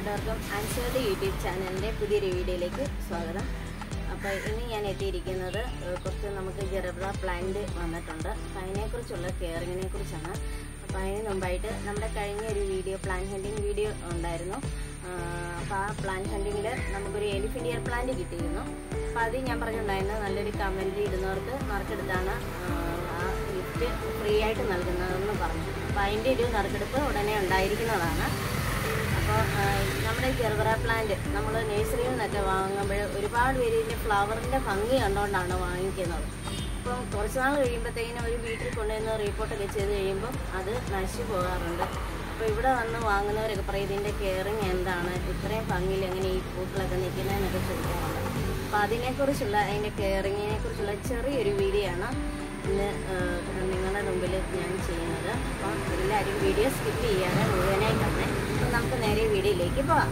എല്ലാവർക്കും answered YouTube ചാനലിൻ്റെ പുതിയൊരു വീഡിയോയിലേക്ക് സ്വാഗതം അപ്പോൾ ഇന്ന് ഞാൻ എത്തിയിരിക്കുന്നത് ഏഹ്, കുറച്ച് നമുക്ക് ജെറബ്ര പ്ലാന്റ് വന്നിട്ടുണ്ട് അപ്പോൾ അതിനെക്കുറിച്ചുള്ള കെയറിങ്ങിനെ കുറിച്ചാണ് അപ്പോൾ അതിന് മുമ്പായിട്ട് നമ്മുടെ കഴിഞ്ഞ ഒരു വീഡിയോ പ്ലാൻ ഹണ്ടിങ് വീഡിയോ ഉണ്ടായിരുന്നു അപ്പോൾ ആ പ്ലാൻ ഹണ്ടിങ്ങിൽ നമുക്കൊരു എലിഫൻ്റ് ഇയർ പ്ലാന്റ് കിട്ടിയിരുന്നു അപ്പോൾ അത് ഞാൻ പറഞ്ഞിട്ടുണ്ടായിരുന്നു നല്ലൊരു കമൻറ്റ് ഇടുന്നവർക്ക് നറുക്കെടുത്താണ് ആഹ്, ആ ഗിഫ്റ്റ് ഫ്രീ ആയിട്ട് നൽകുന്നതെന്ന് പറഞ്ഞു അപ്പോൾ അതിൻ്റെ ഒരു നറുക്കെടുപ്പ് ഉടനെ ഉണ്ടായിരിക്കുന്നതാണ് അപ്പോൾ നമ്മുടെ ചെറുപറ പ്ലാന്റ് നമ്മൾ നഴ്സറിയിൽ നിന്നൊക്കെ വാങ്ങുമ്പോൾ ഒരുപാട് പേര് ഇതിൻ്റെ ഫ്ലവറിൻ്റെ ഭംഗി കണ്ടുകൊണ്ടാണ് വാങ്ങിക്കുന്നത് അപ്പം കുറച്ച് നാൾ കഴിയുമ്പോഴത്തേക്കിനും ഒരു വീട്ടിൽ കൊണ്ടുവന്ന് റിപ്പോർട്ടൊക്കെ ചെയ്ത് കഴിയുമ്പോൾ അത് നശിച്ചു പോകാറുണ്ട് അപ്പോൾ ഇവിടെ വന്ന് വാങ്ങുന്നവരൊക്കെ പറയും ഇതിൻ്റെ കെയറിങ് എന്താണ് ഇത്രയും ഭംഗിയിൽ എങ്ങനെ ഈ പൂക്കളൊക്കെ നിൽക്കുന്നതെന്നൊക്കെ ചോദിക്കാറുണ്ട് അപ്പോൾ അതിനെക്കുറിച്ചുള്ള അതിൻ്റെ കെയറിങ്ങിനെ കുറിച്ചുള്ള ചെറിയൊരു വീഡിയോ ആണ് ഇന്ന് ഏഹ്, നിങ്ങളുടെ മുമ്പിൽ ഞാൻ ചെയ്യുന്നത് അപ്പം എല്ലാവരും വീഡിയോ സ്കിപ്പ് ചെയ്യാതെ മുഴുവനായി തന്നെ അപ്പം നമുക്ക് നേരെ വീഡിയോയിലേക്ക് പോകാം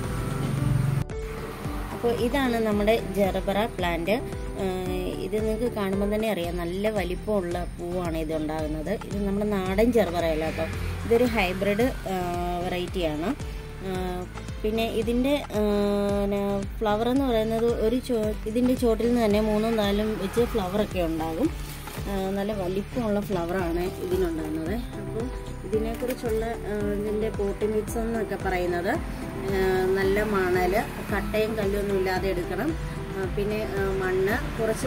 അപ്പോൾ ഇതാണ് നമ്മുടെ ജെറബറ പ്ലാന്റ് ഇത് നിങ്ങൾക്ക് കാണുമ്പോൾ തന്നെ അറിയാം നല്ല വലിപ്പമുള്ള പൂവാണ് ഇത് ഉണ്ടാകുന്നത് ഇത് നമ്മുടെ നാടൻ ജെറബറയല്ല കേട്ടോ ഇതൊരു ഹൈബ്രിഡ് വെറൈറ്റിയാണ് പിന്നെ ഇതിൻ്റെ ഫ്ലവർ എന്ന് പറയുന്നത് ഒരു ചോ ഇതിൻ്റെ ചോട്ടിൽ നിന്ന് തന്നെ മൂന്നും നാലും വെച്ച് ഫ്ലവറൊക്കെ ഉണ്ടാകും ആ, നല്ല വലിപ്പമുള്ള ഫ്ലവറാണ് ഇതിനുണ്ടാകുന്നത് അപ്പോൾ ഇതിനെക്കുറിച്ചുള്ള ആ, ഇതിൻ്റെ പോട്ടി മിക്സ് എന്നൊക്കെ പറയുന്നത് ആ, നല്ല മണൽ കട്ടയും കല്ലൊന്നും ഇല്ലാതെ എടുക്കണം ആ, പിന്നെ ആ, മണ്ണ് കുറച്ച്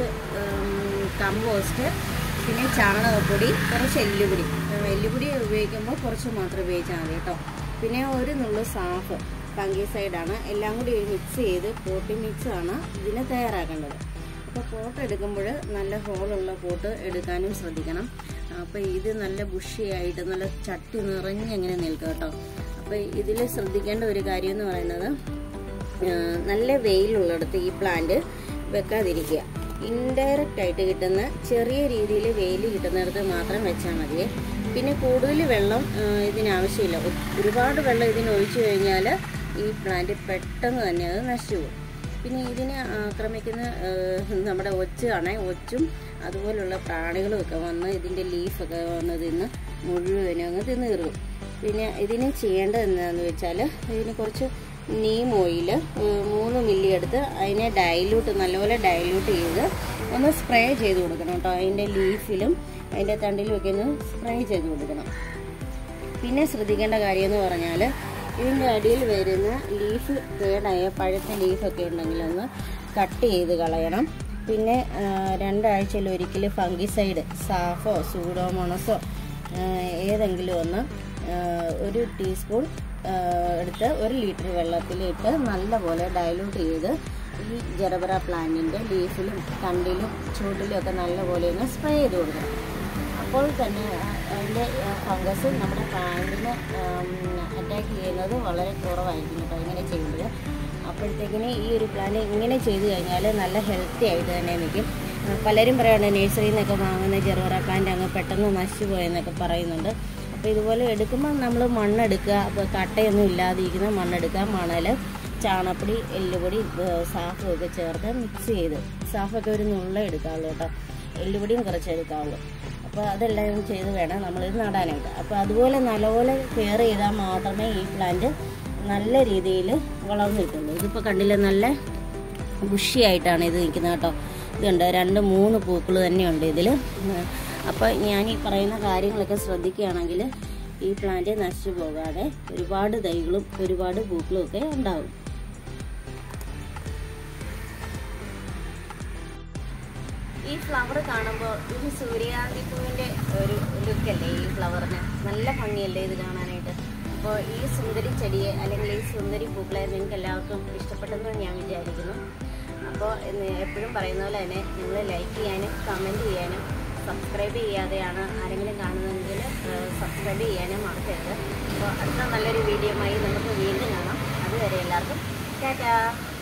കമ്പോസ്റ്റ് പിന്നെ ചാണകപ്പൊടി കുറച്ച് എല്ലുപൊടി ആ, എല്ലുപൊടി ഉപയോഗിക്കുമ്പോൾ കുറച്ച് മാത്രം ഉപയോഗിച്ചാൽ മതി കേട്ടോ പിന്നെ ഒരു നുള്ളു സാഫ് ഫംഗിസൈഡാണ് എല്ലാം കൂടി മിക്സ് ചെയ്ത് പോട്ടി മിക്സ് ആണ് ഇതിന് തയ്യാറാക്കേണ്ടത് അപ്പോൾ പോട്ട് എടുക്കുമ്പോൾ നല്ല ഹോളുള്ള പോട്ട് എടുക്കാനും ശ്രദ്ധിക്കണം അപ്പോൾ ഇത് നല്ല ബുഷിയായിട്ട് നല്ല ചട്ടി നിറഞ്ഞ് എങ്ങനെ നിൽക്കും കേട്ടോ അപ്പോൾ ഇതിൽ ശ്രദ്ധിക്കേണ്ട ഒരു കാര്യം എന്ന് പറയുന്നത് ആ, നല്ല വെയിലുള്ളിടത്ത് ഈ പ്ലാന്റ് വെക്കാതിരിക്കുക ഇൻഡയറക്റ്റ് ആയിട്ട് കിട്ടുന്ന ചെറിയ രീതിയിൽ വെയിൽ കിട്ടുന്നിടത്ത് മാത്രം വെച്ചാൽ മതിയേ പിന്നെ കൂടുതൽ വെള്ളം ആ, ഇതിനാവശ്യമില്ല ഒ- ഒരുപാട് വെള്ളം ഇതിന് ഒഴിച്ചു കഴിഞ്ഞാൽ ഈ പ്ലാന്റ് പെട്ടെന്ന് തന്നെ അത് നശിച്ചു പോകും പിന്നെ ഇതിനെ ആക്രമിക്കുന്ന ആ, നമ്മുടെ ഒച്ചാണ് ഒച്ചും അതുപോലുള്ള പ്രാണികളും ഒക്കെ വന്ന് ഇതിൻ്റെ ലീഫൊക്കെ വന്ന് തിന്ന് മുഴുവനും അങ്ങ് തിന്ന് കീറും പിന്നെ ഇതിന് ചെയ്യേണ്ടത് എന്താണെന്ന് വെച്ചാൽ ഇതിന് കുറച്ച് നീം ഓയിൽ മൂന്ന് മില്ലി എടുത്ത് അതിനെ ഡൈല്യൂട്ട് നല്ലപോലെ ഡൈല്യൂട്ട് ചെയ്ത് ഒന്ന് സ്പ്രേ ചെയ്ത് കൊടുക്കണം കേട്ടോ അതിൻ്റെ ലീഫിലും അതിൻ്റെ തണ്ടിലും ഒക്കെ ഒന്ന് സ്പ്രേ ചെയ്ത് കൊടുക്കണം പിന്നെ ശ്രദ്ധിക്കേണ്ട കാര്യം എന്ന് പറഞ്ഞാൽ ഇതിൻ്റെ അടിയിൽ വരുന്ന ലീഫ് കേടായ പഴുത്ത ലീഫൊക്കെ ഉണ്ടെങ്കിൽ ഒന്ന് കട്ട് ചെയ്ത് കളയണം പിന്നെ ആ, രണ്ടാഴ്ചയിൽ ഒരിക്കൽ ഫംഗിസൈഡ് സാഫോ സൂഡോമോണസോ ആ, ഏതെങ്കിലും ഒന്ന് ആ, ഒരു ടീസ്പൂൺ ആ, എടുത്ത് ഒരു ലിറ്റർ വെള്ളത്തിലിട്ട് നല്ലപോലെ ഡൈലൂട്ട് ചെയ്ത് ഈ ജറബറ പ്ലാന്റിൻ്റെ ലീഫിലും തണ്ടിലും ചൂട്ടിലും ഒക്കെ നല്ലപോലെ ഒന്ന് സ്പ്രേ ചെയ്ത് കൊടുക്കണം അപ്പോൾ തന്നെ ആ- അതിൻ്റെ ഫംഗസ് നമ്മുടെ പ്ലാന്റിനെ അറ്റാക്ക് ചെയ്യുന്നത് വളരെ കുറവായിരിക്കും കേട്ടോ ഇങ്ങനെ ചെയ്യുമ്പോൾ അപ്പോഴത്തേക്കിന് ഈ ഒരു പ്ലാൻ ഇങ്ങനെ ചെയ്ത് കഴിഞ്ഞാൽ നല്ല ഹെൽത്തി ആയിട്ട് തന്നെ നിൽക്കും ആ, പലരും പറയുന്നുണ്ട് നഴ്സറിയിൽ നിന്നൊക്കെ വാങ്ങുന്ന ചെറുപറ പ്ലാന്റ് അങ്ങ് പെട്ടെന്ന് നശിച്ചു പോയെന്നൊക്കെ പറയുന്നുണ്ട് അപ്പോൾ ഇതുപോലെ എടുക്കുമ്പോൾ നമ്മൾ മണ്ണെടുക്കുക അപ്പോൾ കട്ടയൊന്നും ഇല്ലാതിരിക്കുന്ന മണ്ണെടുക്കുക മണൽ ചാണപ്പൊടി എല്ലുപൊടി ഏഹ് സാഫും ഒക്കെ ചേർത്ത് മിക്സ് ചെയ്ത് സാഫൊക്കെ ഒരു നുള്ള എടുക്കാവുള്ളൂ കേട്ടോ എല്ലുപൊടിയും കുറച്ച് എടുക്കാവുള്ളൂ അപ്പോൾ അതെല്ലാം ചെയ്ത് വേണം നമ്മളിത് നടാനായിട്ട് അപ്പോൾ അതുപോലെ നല്ലപോലെ കെയർ ചെയ്താൽ മാത്രമേ ഈ പ്ലാന്റ് നല്ല രീതിയിൽ വളർന്നു കിട്ടുള്ളൂ ഇതിപ്പോൾ കണ്ടില്ല നല്ല ബുഷിയായിട്ടാണ് ഇത് നിൽക്കുന്നത് കേട്ടോ ഇതുണ്ട് രണ്ട് മൂന്ന് പൂക്കൾ തന്നെയുണ്ട് ഇതിൽ അപ്പോൾ ഞാൻ ഈ പറയുന്ന കാര്യങ്ങളൊക്കെ ശ്രദ്ധിക്കുകയാണെങ്കിൽ ഈ പ്ലാന്റ് നശിച്ചു പോകാതെ ഒരുപാട് തൈകളും ഒരുപാട് പൂക്കളും ഒക്കെ ഉണ്ടാവും ഈ ഫ്ലവർ കാണുമ്പോൾ ഒരു സൂര്യകാന്തി പൂവിൻ്റെ ഒരു ലുക്കല്ലേ ഈ ഫ്ലവറിന് നല്ല ഭംഗിയല്ലേ ഇത് കാണാനായിട്ട് അപ്പോൾ ഈ സുന്ദരി ചെടിയെ അല്ലെങ്കിൽ ഈ സുന്ദരി പൂക്കളെ നിങ്ങൾക്ക് എല്ലാവർക്കും ഇഷ്ടപ്പെട്ടെന്ന് ഞാൻ വിചാരിക്കുന്നു അപ്പോൾ എപ്പോഴും പറയുന്ന പോലെ തന്നെ നിങ്ങൾ ലൈക്ക് ചെയ്യാനും കമൻറ്റ് ചെയ്യാനും സബ്സ്ക്രൈബ് ചെയ്യാതെയാണ് ആരെങ്കിലും കാണുന്നതെങ്കിൽ സബ്സ്ക്രൈബ് ചെയ്യാനും മറക്കരുത് അപ്പോൾ അടുത്ത നല്ലൊരു വീഡിയോയുമായി നമുക്ക് വീണ്ടും കാണാം അതുവരെ എല്ലാവർക്കും ടാറ്റാ